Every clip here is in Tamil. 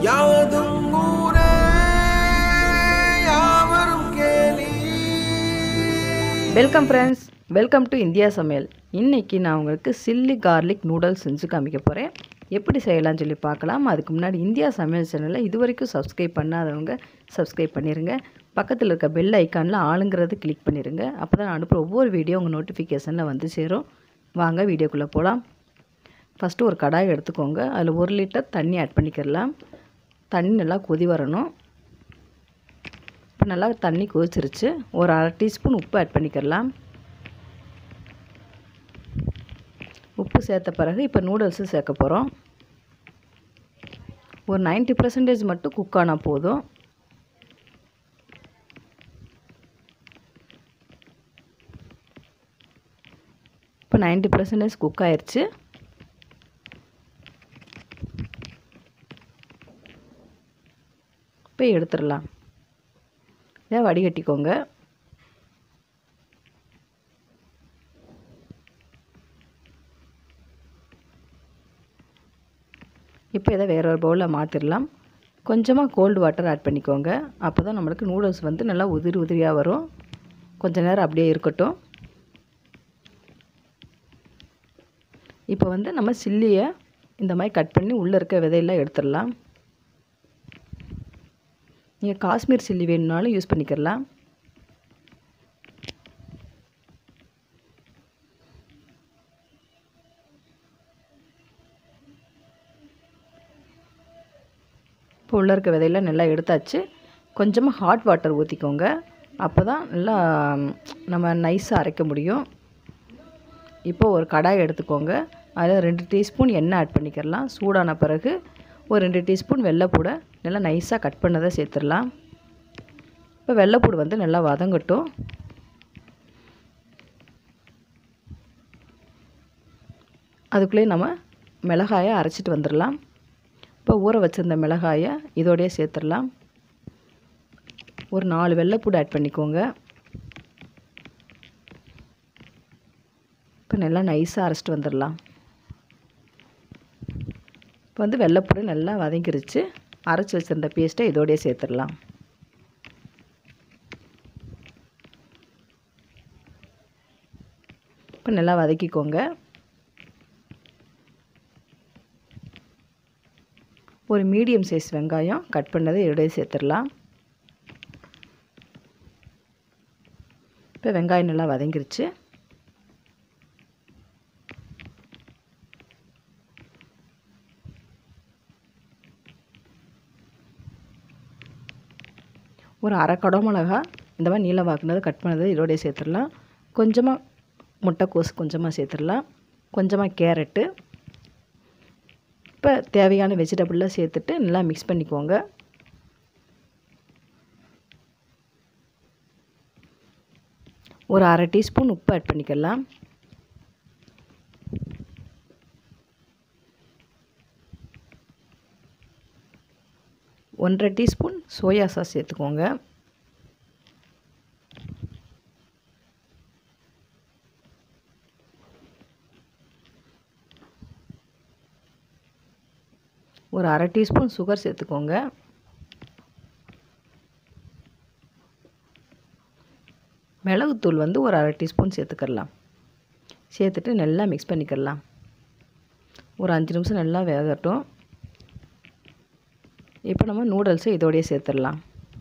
யாவதும் ஊரே யாவரும் கேலி welcome friends welcome to India சமையல் இன்றைக்கி நான் உங்களுக்கு சில்லி கார்லிக் நூடுல்ஸ் செஞ்சு காமிக்க போகிறேன் எப்படி செய்யலாம்னு சொல்லி பார்க்கலாம் அதுக்கு முன்னாடி இந்தியா சமையல் சேனலை இது வரைக்கும் சப்ஸ்கிரைப் பண்ணாதவங்க சப்ஸ்கிரைப் பண்ணிடுங்க பக்கத்தில் இருக்க பெல் ஐக்கானில் ஆளுங்கிறது கிளிக் பண்ணிடுங்க அப்போ தான் நான் அனுப்புகிற ஒவ்வொரு வீடியோ உங்கள் நோட்டிஃபிகேஷனில் வந்து சேரும் வாங்க வீடியோக்குள்ளே போகலாம் ஃபஸ்ட்டு ஒரு கடாய் எடுத்துக்கோங்க அதில் ஒரு லிட்டர் தண்ணி ஆட் பண்ணிக்கிடலாம் தண்ணி நல்லா கொதி வரணும் இப்போ நல்லா தண்ணி கொதிச்சிருச்சு ஒரு அரை டீஸ்பூன் உப்பு ஆட் பண்ணிக்கிடலாம் உப்பு சேர்த்த பிறகு இப்போ நூடுல்ஸு சேர்க்க போகிறோம் ஒரு 90% பர்சன்டேஜ் மட்டும் குக் ஆனால் போதும் இப்போ 90% பர்சன்டேஜ் குக் ஆயிடுச்சு இப்போ எடுத்துடலாம் இதை வடிகட்டிக்கோங்க இப்போ இதை வேற ஒரு பவுலில் மாற்றிடலாம் கொஞ்சமாக கோல்டு வாட்டர் ஆட் பண்ணிக்கோங்க அப்போ தான் நம்மளுக்கு நூடுல்ஸ் வந்து நல்லா உதிரி உதிரியாக வரும் கொஞ்ச நேரம் அப்படியே இருக்கட்டும் இப்போ வந்து நம்ம சில்லியை இந்த மாதிரி கட் பண்ணி உள்ளே இருக்க விதையெல்லாம் எடுத்துடலாம் நீங்கள் காஷ்மீர் சில்லி வேணும்னாலும் யூஸ் பண்ணிக்கிடலாம் இப்போ உள்ளே இருக்க விதையெல்லாம் நல்லா எடுத்தாச்சு கொஞ்சமாக ஹாட் வாட்டர் ஊற்றிக்கோங்க அப்போ தான் நல்லா நம்ம நைஸாக அரைக்க முடியும் இப்போ ஒரு கடாய் எடுத்துக்கோங்க அதில் ரெண்டு டீஸ்பூன் எண்ணெய் ஆட் பண்ணிக்கிறலாம் சூடான பிறகு ஒரு ரெண்டு டீஸ்பூன் வெள்ளைப்பூடை நல்லா நைஸாக கட் பண்ணதை சேர்த்துடலாம் இப்போ வெள்ளைப்பூடு வந்து நல்லா வதங்கட்டும் அதுக்குள்ளேயே நம்ம மிளகாயை அரைச்சிட்டு வந்துடலாம் இப்போ ஊற வச்சுருந்த மிளகாயை இதோடய சேர்த்துடலாம் ஒரு நாலு வெள்ளைப்பூடு ஆட் பண்ணிக்கோங்க இப்போ நல்லா நைஸாக அரைச்சிட்டு வந்துடலாம் இப்போ வந்து வெள்ளைப்பூடு நல்லா வதங்கிருச்சு அரைச்சி வச்சுருந்த பேஸ்ட்டை இதோடய சேர்த்துடலாம் இப்போ நல்லா வதக்கிக்கோங்க ஒரு மீடியம் சைஸ் வெங்காயம் கட் பண்ணதை இதோடய சேர்த்துடலாம் இப்போ வெங்காயம் நல்லா வதங்கிருச்சு ஒரு அரை குடமிளகா இந்த மாதிரி நீளம் வாக்குனது கட் பண்ணது இதோடய சேர்த்துடலாம் கொஞ்சமாக முட்டைக்கோஸ் கொஞ்சமாக சேர்த்துடலாம் கொஞ்சமாக கேரட்டு இப்போ தேவையான வெஜிடபிள்லாம் சேர்த்துட்டு நல்லா மிக்ஸ் பண்ணிக்கோங்க ஒரு அரை டீஸ்பூன் உப்பு ஆட் பண்ணிக்கலாம் ஒன்றரை டீஸ்பூன் சோயா சாஸ் சேர்த்துக்கோங்க ஒரு அரை டீஸ்பூன் சுகர் சேர்த்துக்கோங்க மிளகுத்தூள் வந்து ஒரு அரை டீஸ்பூன் சேர்த்துக்கிடலாம் சேர்த்துட்டு நல்லா மிக்ஸ் பண்ணிக்கிடலாம் ஒரு அஞ்சு நிமிஷம் நல்லா வேகட்டும் இப்போ நம்ம நூடுல்ஸை இதோடய சேர்த்துடலாம்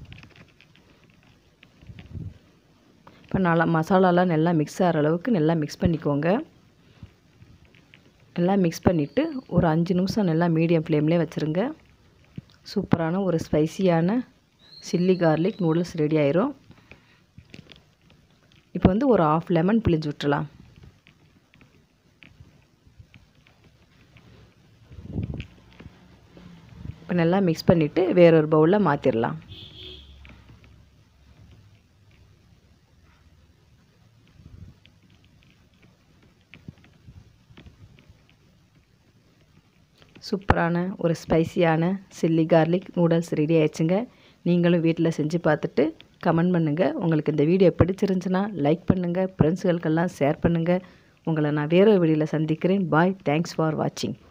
இப்போ நல்லா மசாலாலாம் நல்லா மிக்ஸ் ஆகிற அளவுக்கு நல்லா மிக்ஸ் பண்ணிக்கோங்க நல்லா மிக்ஸ் பண்ணிவிட்டு ஒரு அஞ்சு நிமிஷம் நல்லா மீடியம் ஃப்ளேம்லேயே வச்சுருங்க சூப்பரான ஒரு ஸ்பைசியான சில்லி கார்லிக் நூடுல்ஸ் ரெடி ஆயிரும் இப்போ வந்து ஒரு ஆஃப் லெமன் பிழிஞ்சு விட்டுலாம் இப்போ நல்லா மிக்ஸ் பண்ணிவிட்டு வேறொரு பவுலில் மாற்றிடலாம் சூப்பரான ஒரு ஸ்பைசியான சில்லி கார்லிக் நூடுல்ஸ் ரெடி ஆயிடுச்சுங்க நீங்களும் வீட்டில் செஞ்சு பார்த்துட்டு கமெண்ட் பண்ணுங்கள் உங்களுக்கு இந்த வீடியோ பிடிச்சிருந்துச்சுன்னா லைக் பண்ணுங்கள் ஃப்ரெண்ட்ஸுகளுக்கெல்லாம் ஷேர் பண்ணுங்கள் உங்களை நான் வேறு வீடியோவில் சந்திக்கிறேன் பாய் தேங்க்ஸ் ஃபார் வாட்சிங்